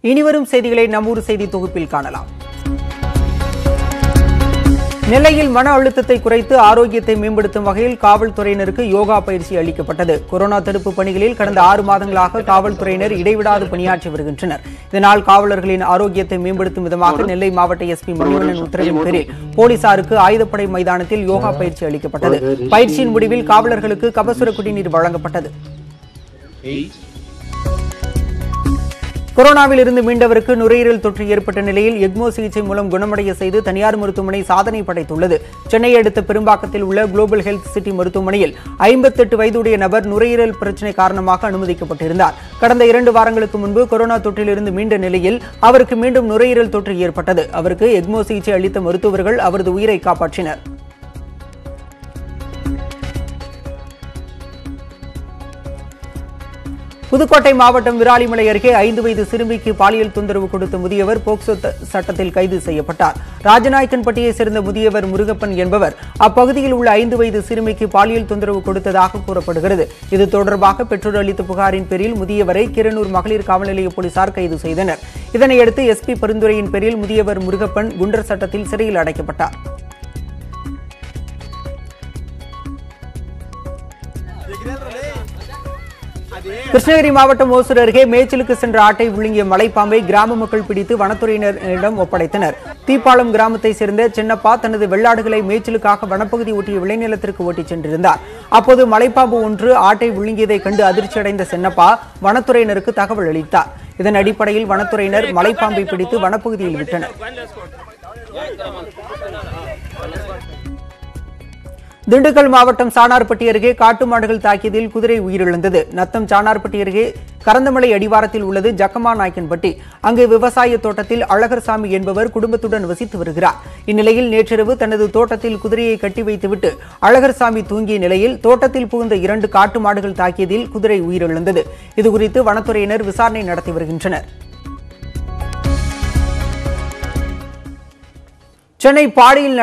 இனிவரும் செய்திகளை நம்மூர் செய்தி தொகுப்பில் காணலாம் நெல்லையில் மன அழுத்தத்தை குறைத்து ஆரோக்கியத்தை மேம்படுத்தும் வகையில் காவல்துறையினருக்கு யோகா பயிற்சி அளிக்கப்பட்டது கொரோனா தடுப்பு பணிகளில் கடந்த ஆறு மாதங்களாக காவல்துறையினர் இடைவிடாது பணியாற்றி வருகின்றனர் இதனால் காவலர்களின் ஆரோக்கியத்தை மேம்படுத்தும் விதமாக நெல்லை மாவட்ட எஸ்பி மணிவண்ணன் உத்தரவின் பேரில் போலீசாருக்கு ஆயுதப்படை மைதானத்தில் யோகா பயிற்சி அளிக்கப்பட்டது பயிற்சியின் முடிவில் காவலர்களுக்கு கபசுர குடிநீர் வழங்கப்பட்டது கொரோனாவில் இருந்து மீண்டவருக்கு நுரையீரல் தொற்று ஏற்பட்ட நிலையில் எக்மோ சிகிச்சை மூலம் குணமடைய செய்து தனியார் மருத்துவமனை சாதனை படைத்துள்ளது சென்னை அடுத்த பெரும்பாக்கத்தில் உள்ள குளோபல் ஹெல்த் சிட்டி மருத்துவமனையில் ஐம்பத்தெட்டு வயதுடைய நபர் நுரையீரல் பிரச்சினை காரணமாக அனுமதிக்கப்பட்டிருந்தார் கடந்த இரண்டு வாரங்களுக்கு முன்பு கொரோனா தொற்றிலிருந்து மீண்ட நிலையில் அவருக்கு மீண்டும் நுரையீரல் தொற்று ஏற்பட்டது அவருக்கு எக்மோ சிகிச்சை அளித்த மருத்துவர்கள் அவரது உயிரை காப்பாற்றினர் புதுக்கோட்டை மாவட்டம் விராலிமலை அருகே ஐந்து வயது சிறுமிக்கு பாலியல் தொந்தரவு கொடுத்த முதியவர் போக்சோ த- சட்டத்தில் கைது செய்யப்பட்டார் ராஜநாயக்கன்பட்டியை சேர்ந்த முதியவர் முருகப்பன் என்பவர் அப்பகுதியில் உள்ள ஐந்து வயது சிறுமிக்கு பாலியல் தொந்தரவு கொடுத்ததாக கூறப்படுகிறது இது தொடர்பாக பெற்றோர் அளித்த புகாரின் பேரில் முதியவரை கிரனூர் மகளிர் காவல் நிலைய போலீசார் கைது செய்தனர் இதனையடுத்து எஸ்பி பரிந்துரையின் பேரில் முதியவர் முருகப்பன் குண்டர் சட்டத்தில் சிறையில் அடைக்கப்பட்டார் கிருஷ்ணகிரி மாவட்டம் ஓசூர் அருகே மேய்ச்சலுக்கு சென்ற ஆட்டை விழுங்கிய மலைப்பாம்பை கிராம மக்கள் பிடித்து வனத்துறையினரிடம் ஒப்படைத்தனர் தீப்பாலம் கிராமத்தை சேர்ந்த சின்னப்பா தனது வெள்ளாடுகளை மேய்ச்சலுக்காக வனப்பகுதி ஒட்டிய விளைநிலத்திற்கு ஓட்டிச் சென்றிருந்தார் அப்போது மலைப்பாம்பு ஒன்று ஆட்டை விழுங்கியதை கண்டு அதிர்ச்சியடைந்த சின்னப்பா வனத்துறையினருக்கு தகவல் அளித்தார் இதன் அடிப்படையில் வனத்துறையினர் மலைப்பாம்பை பிடித்து வனப்பகுதியில் விட்டனர் திண்டுக்கல் மாவட்டம் சாணார்பட்டி அருகே காட்டு மாடுகள் தாக்கியதில் குதிரை உயிரிழந்தது நத்தம் சாணார்பட்டி அருகே கரந்தமலை அடிவாரத்தில் உள்ளது ஜக்கமா நாயக்கன்பட்டி அங்கு விவசாய தோட்டத்தில் அழகர்சாமி என்பவர் குடும்பத்துடன் வசித்து வருகிறார் இந்நிலையில் நேற்றிரவு தனது தோட்டத்தில் குதிரையை கட்டி வைத்துவிட்டு அழகர்சாமி தூங்கிய நிலையில் தோட்டத்தில் புகுந்த இரண்டு காட்டு மாடுகள் தாக்கியதில் குதிரை உயிரிழந்தது இதுகுறித்து வனத்துறையினர் விசாரணை நடத்தி வருகின்றனர் சென்னை பாடியில்